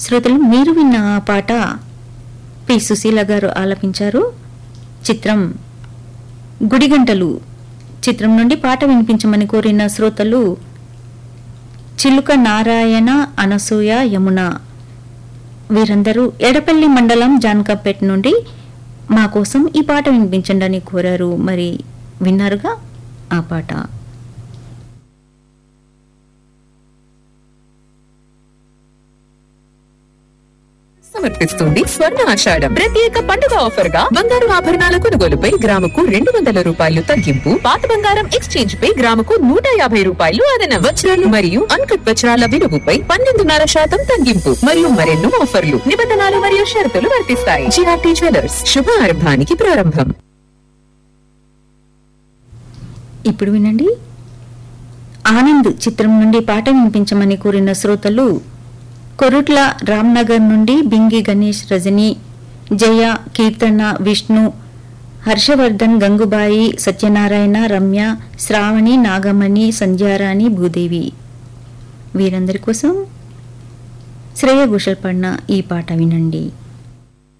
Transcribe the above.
శ్రోతలు మీరు విన్న ఆ పాట పి సుశీల గారు ఆలపించారు చిత్రం గుడిగంటలు చిత్రం నుండి పాట వినిపించమని కోరిన శ్రోతలు చిలుక నారాయణ అనసూయ యమున వీరందరూ ఎడపల్లి మండలం జాన్కాపేట్ నుండి మా కోసం ఈ పాట వినిపించండి అని కోరారు మరి విన్నారుగా ఆ పాట సమర్పిస్తుంది స్వర్ణ ఆషాఢం ప్రత్యేక పండుగ ఆఫర్ గా బంగారు ఆభరణాల కొనుగోలుపై గ్రాముకు రెండు వందల రూపాయలు తగ్గింపు పాత బంగారం ఎక్స్చేంజ్ పై గ్రాముకు నూట యాభై రూపాయలు అదన వజ్రాలు మరియు అన్కట్ వజ్రాల విలువపై పన్నెండున్నర శాతం తగ్గింపు మరియు మరెన్నో ఆఫర్లు నిబంధనలు మరియు షరతులు వర్తిస్తాయి జిఆర్టీ జ్యువెలర్స్ శుభారంభానికి ప్రారంభం ఇప్పుడు వినండి ఆనంద్ చిత్రం నుండి పాట వినిపించమని కోరిన శ్రోతలు కొరుట్ల రామ్నగర్ నుండి బింగి గణేష్ రజని జయ కీర్తన విష్ణు హర్షవర్ధన్ గంగుబాయి సత్యనారాయణ రమ్య శ్రావణి నాగమణి సంధ్యారాణి భూదేవి వీరందరి కోసం శ్రేయ ఘోషల్ పడిన ఈ పాట వినండి